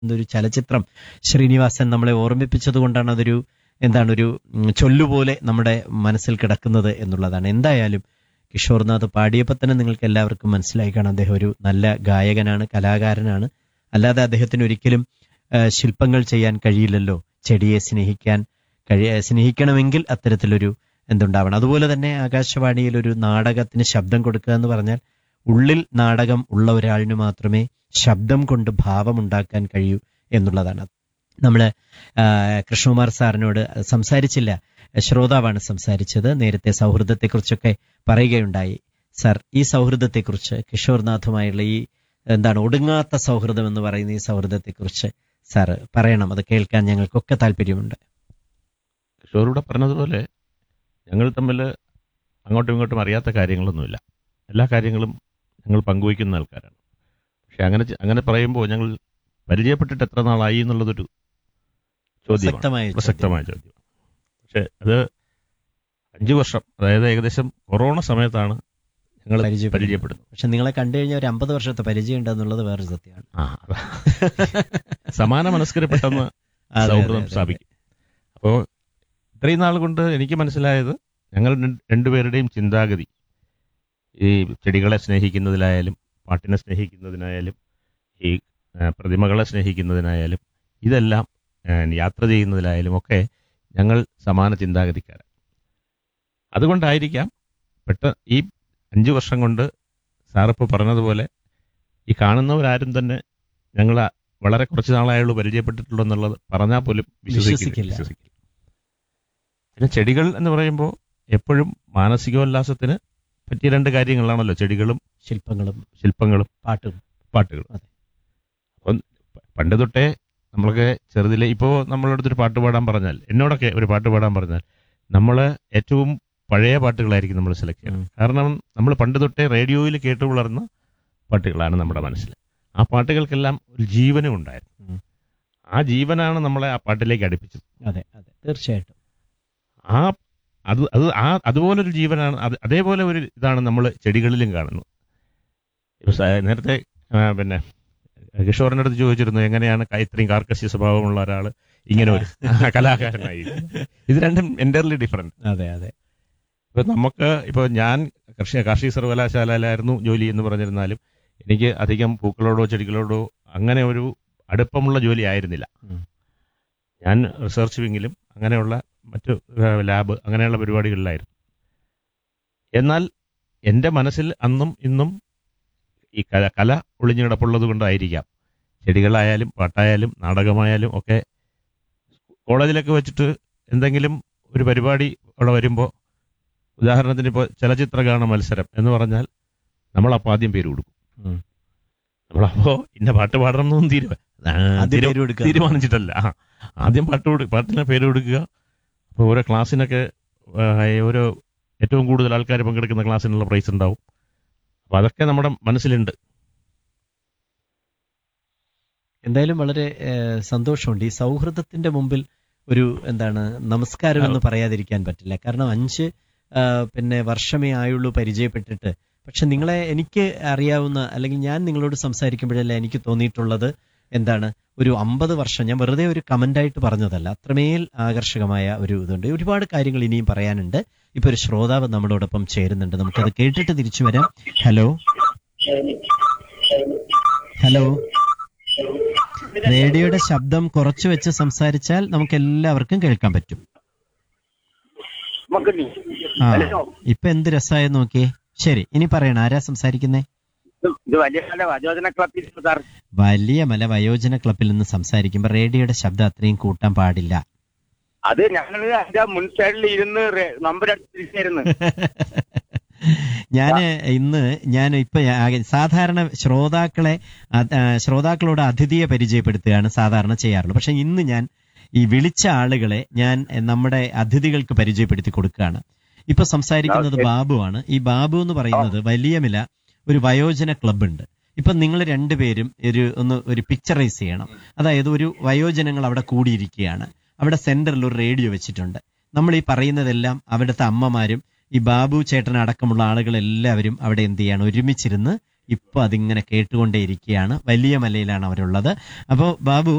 എന്നൊരു ചലച്ചിത്രം ശ്രീനിവാസൻ നമ്മളെ ഓർമ്മിപ്പിച്ചത് കൊണ്ടാണ് അതൊരു എന്താണ് ഒരു ഉം, ചൊല്ലുപോലെ നമ്മുടെ മനസ്സിൽ കിടക്കുന്നത് എന്നുള്ളതാണ് എന്തായാലും കിഷോർനാഥ് പാടിയപ്പോൾ തന്നെ നിങ്ങൾക്ക് എല്ലാവർക്കും മനസ്സിലായി കാണാം അദ്ദേഹം ഒരു നല്ല ഗായകനാണ് കലാകാരനാണ് അല്ലാതെ അദ്ദേഹത്തിന് ഒരിക്കലും ആ, ശില്പങ്ങൾ ചെയ്യാൻ കഴിയില്ലല്ലോ ചെടിയെ സ്നേഹിക്കാൻ കഴിയ സ്നേഹിക്കണമെങ്കിൽ അത്തരത്തിലൊരു എന്തുണ്ടാവണം അതുപോലെ തന്നെ ആകാശവാണിയിൽ ഒരു നാടകത്തിന് ശബ്ദം കൊടുക്കുക എന്ന് പറഞ്ഞാൽ ഉള്ളിൽ നാടകം ഉള്ള ഒരാളിന് മാത്രമേ ശബ്ദം കൊണ്ട് ഭാവം ഉണ്ടാക്കാൻ കഴിയൂ എന്നുള്ളതാണ് നമ്മള് ആ, കൃഷ്ണകുമാർ സാറിനോട് സംസാരിച്ചില്ല ശ്രോതാവാണ് സംസാരിച്ചത് നേരത്തെ സൗഹൃദത്തെക്കുറിച്ചൊക്കെ പറയുകയുണ്ടായി സാർ ഈ സൗഹൃദത്തെക്കുറിച്ച് കിഷോർനാഥുമായുള്ള ഈ എന്താണ് ഒടുങ്ങാത്ത സൗഹൃദം എന്ന് പറയുന്ന ഈ സൗഹൃദത്തെക്കുറിച്ച് സാറ് പറയണം അത് കേൾക്കാൻ ഞങ്ങൾക്കൊക്കെ താല്പര്യമുണ്ട് കിഷോറൂടെ പറഞ്ഞതുപോലെ ഞങ്ങൾ തമ്മിൽ അങ്ങോട്ടും ഇങ്ങോട്ടും അറിയാത്ത കാര്യങ്ങളൊന്നുമില്ല എല്ലാ കാര്യങ്ങളും ഞങ്ങൾ പങ്കുവയ്ക്കുന്ന ആൾക്കാരാണ് പക്ഷെ അങ്ങനെ ചെ- അങ്ങനെ പറയുമ്പോൾ ഞങ്ങൾ പരിചയപ്പെട്ടിട്ട് എത്ര നാളായി എന്നുള്ളതൊരു ചോദ്യമാണ് പ്രസക്തമായ ചോദ്യം. പ്രസക്തമായ ചോദ്യം പക്ഷെ അത് അഞ്ചു വർഷം അതായത് ഏകദേശം കൊറോണ സമയത്താണ് ഞങ്ങൾ പരിചയപ്പെടുന്നത്. പരിചയപ്പെടുന്നത് പക്ഷെ നിങ്ങളെ കണ്ടു കഴിഞ്ഞാൽ ഒരു അമ്പത് വർഷത്തെ പരിചയം ഉണ്ടെന്നുള്ളത് വേറൊരു സത്യമാണ് ആ അതാ. സമാന മനസ്കരെ പെട്ടെന്ന് അതെ, സൗഹൃദം അതെ, അതെ. സ്ഥാപിക്കും അപ്പോൾ ഇത്രയും നാൾ കൊണ്ട് എനിക്ക് മനസ്സിലായത് ഞങ്ങൾ രണ്ട് രണ്ടുപേരുടെയും ചിന്താഗതി ഈ ചെടികളെ സ്നേഹിക്കുന്നതിലായാലും പാട്ടിനെ സ്നേഹിക്കുന്നതിനായാലും ഈ ആ, പ്രതിമകളെ സ്നേഹിക്കുന്നതിനായാലും ഇതെല്ലാം ആ, യാത്ര ചെയ്യുന്നതിലായാലും ഒക്കെ ഞങ്ങൾ സമാന ചിന്താഗതിക്കാരാണ് അതുകൊണ്ടായിരിക്കാം പെട്ട ഈ അഞ്ചു വർഷം കൊണ്ട് സാറിപ്പോൾ പറഞ്ഞതുപോലെ ഈ കാണുന്നവരാരും തന്നെ ഞങ്ങൾ വളരെ കുറച്ച് നാളായുള്ളൂ പരിചയപ്പെട്ടിട്ടുള്ളൂ എന്നുള്ളത് പറഞ്ഞാൽ പോലും വിശ്വസിക്കില്ല വിശ്വസിക്കില്ല. വിശ്വസിക്കില്ല പിന്നെ ചെടികൾ എന്ന് പറയുമ്പോൾ എപ്പോഴും മാനസികോല്ലാസത്തിന് പറ്റിയ രണ്ട് കാര്യങ്ങളാണല്ലോ ചെടികളും ശില്പങ്ങളും ശില്പങ്ങളും പാട്ടും പാട്ടുകളും അതെ. അപ്പം പ- പണ്ട് തൊട്ടേ നമ്മളൊക്കെ ചെറുതിലെ ഇപ്പോൾ നമ്മളടുത്തൊരു പാട്ട് പാടാൻ പറഞ്ഞാൽ എന്നോടൊക്കെ ഒരു പാട്ട് പാടാൻ പറഞ്ഞാൽ നമ്മൾ ഏറ്റവും പഴയ പാട്ടുകളായിരിക്കും നമ്മൾ സെലക്ട് ചെയ്യുന്നത് ഉം. കാരണം നമ്മൾ പണ്ട് തൊട്ടേ റേഡിയോയിൽ കേട്ടു വളർന്ന പാട്ടുകളാണ് നമ്മുടെ മനസ്സിൽ ആ പാട്ടുകൾക്കെല്ലാം ഒരു ജീവനും ഉണ്ടായിരുന്നു ഉം. ആ ജീവനാണ് നമ്മളെ ആ പാട്ടിലേക്ക് അടുപ്പിച്ചത് അതെ അതെ തീർച്ചയായിട്ടും ആ അത് അത് ആ അതുപോലൊരു ജീവനാണ് അത് അതേപോലെ ഒരു ഇതാണ് നമ്മൾ ചെടികളിലും കാണുന്നത് ഇപ്പൊ സ- നേരത്തെ ആ, പിന്നെ കിഷോറിന്റെ അടുത്ത് ചോദിച്ചിരുന്നു എങ്ങനെയാണ് ക- ഇത്രയും കാർക്കശ്യ സ്വഭാവമുള്ള ഒരാൾ ഇങ്ങനെ ഒരു കലാകാരനായി ഇത് രണ്ടും എൻ്റർലി ഡിഫറെന്റ് അതെ അതെ ഇപ്പൊ നമുക്ക് ഇപ്പൊ ഞാൻ കാർഷിക കാർഷിക സർവകലാശാലയിലായിരുന്നു ജോലി എന്ന് പറഞ്ഞിരുന്നാലും എനിക്ക് അധികം പൂക്കളോടോ ചെടികളോടോ അങ്ങനെ ഒരു അടുപ്പമുള്ള ജോലി ആയിരുന്നില്ല ഉം. ഞാൻ റിസർച്ച് വിങ്ങിലും അങ്ങനെയുള്ള മറ്റു ലാബ് അങ്ങനെയുള്ള പരിപാടികളിലായിരുന്നു എന്നാൽ എൻ്റെ മനസ്സിൽ അന്നും ഇന്നും ഈ കല കല ഒളിഞ്ഞു കിടപ്പുള്ളത് കൊണ്ടായിരിക്കാം ചെടികളായാലും പാട്ടായാലും നാടകമായാലും ഒക്കെ കോളേജിലൊക്കെ വെച്ചിട്ട് എന്തെങ്കിലും ഒരു പരിപാടി അവിടെ വരുമ്പോൾ ഉദാഹരണത്തിന് ഇപ്പോൾ ചലച്ചിത്രഗാന മത്സരം എന്ന് പറഞ്ഞാൽ നമ്മളപ്പോൾ ആദ്യം പേര് കൊടുക്കും ഉം. നമ്മളപ്പോ ഇന്ന പാട്ട് പാടണം എന്നൊന്നും തീരുവ അത് പേര് കൊടുക്കുക. തീരുമാനിച്ചിട്ടല്ല ആ, ആദ്യം പാട്ട് കൊടു പാട്ടിന് പേര് കൊടുക്കുക അപ്പോൾ ഓരോ ക്ലാസ്സിനൊക്കെ ആ, ഓരോ ഏറ്റവും കൂടുതൽ ആൾക്കാർ പങ്കെടുക്കുന്ന ക്ലാസ്സിനുള്ള പ്രൈസ് ഉണ്ടാവും അപ്പൊ അതൊക്കെ നമ്മുടെ മനസ്സിലുണ്ട് എന്തായാലും വളരെ ഏഹ്, സന്തോഷമുണ്ട് ഈ സൗഹൃദത്തിന്റെ മുമ്പിൽ ഒരു എന്താണ് നമസ്കാരം എന്ന് പറയാതിരിക്കാൻ പറ്റില്ല കാരണം അഞ്ച് ആ, പിന്നെ വർഷമേ ആയുള്ളൂ പരിചയപ്പെട്ടിട്ട് പക്ഷെ നിങ്ങളെ എനിക്ക് അറിയാവുന്ന അല്ലെങ്കിൽ ഞാൻ നിങ്ങളോട് സംസാരിക്കുമ്പോഴല്ല എനിക്ക് തോന്നിയിട്ടുള്ളത് എന്താണ് ഒരു അമ്പത് വർഷം ഞാൻ വെറുതെ ഒരു കമന്റായിട്ട് പറഞ്ഞതല്ല അത്രമേൽ ആകർഷകമായ ഒരു ഇതുണ്ട് ഒരുപാട് കാര്യങ്ങൾ ഇനിയും പറയാനുണ്ട് ഇപ്പൊ ഒരു ശ്രോതാവ് നമ്മളോടൊപ്പം ചേരുന്നുണ്ട് നമുക്കത് കേട്ടിട്ട് തിരിച്ചു വരാം ഹലോ ഹലോ റേഡിയോയുടെ ശബ്ദം കുറച്ചു വെച്ച് സംസാരിച്ചാൽ നമുക്ക് എല്ലാവർക്കും കേൾക്കാൻ പറ്റും മക്കന്നി ആ ഹലോ ഇപ്പൊ എന്ത് രസമായ നോക്കിയേ ശരി ഇനി പറയണം ആരാ സംസാരിക്കുന്നേ ഇത് ഇത് വലിയ കാല വയോജന ക്ലബിൽ സാർ വലിയ മല വയോജന ക്ലബിൽ നിന്ന് സംസാരിക്കുമ്പോ റേഡിയോയുടെ ശബ്ദം അത്രയും കൂട്ടാൻ പാടില്ല അത് ഞങ്ങൾ അതിന്റെ മുൻ സൈഡിൽ ഇരുന്ന് റെ- നമ്പർ അടിച്ചിരിക്കായിരുന്നു ഞാന് ഇന്ന് ഞാൻ ഇപ്പൊ ആകെ- സാധാരണ ശ്രോതാക്കളെ അത്, ആ, ശ്രോതാക്കളോട് അതിഥിയെ പരിചയപ്പെടുത്തുകയാണ് സാധാരണ ചെയ്യാറുള്ളത് പക്ഷെ ഇന്ന് ഞാൻ ഈ വിളിച്ച ആളുകളെ ഞാൻ എ, നമ്മുടെ അതിഥികൾക്ക് പരിചയപ്പെടുത്തി കൊടുക്കുകയാണ് ഇപ്പൊ സംസാരിക്കുന്നത് ഓക്കേ. ബാബുവാണ് ഈ ബാബു എന്ന് പറയുന്നത് വലിയമില ഒരു വയോജന ക്ലബ് ഉണ്ട് ഇപ്പൊ നിങ്ങൾ രണ്ടുപേരും ഒരു ഒന്ന് ഒരു പിക്ചറൈസ് ചെയ്യണം അതായത് ഒരു വയോജനങ്ങൾ അവിടെ കൂടിയിരിക്കുകയാണ് അവിടെ സെന്ററിൽ ഒരു റേഡിയോ വെച്ചിട്ടുണ്ട് നമ്മൾ ഈ പറയുന്നതെല്ലാം അവിടുത്തെ അമ്മമാരും ഈ ബാബു ചേട്ടൻ അടക്കമുള്ള ആളുകൾ എല്ലാവരും അവിടെ എന്ത് ചെയ്യാണ് ഒരുമിച്ചിരുന്ന് ഇപ്പൊ അതിങ്ങനെ കേട്ടുകൊണ്ടേയിരിക്കുകയാണ് വലിയ മലയിലാണ് അവരുള്ളത് അപ്പോൾ ബാബു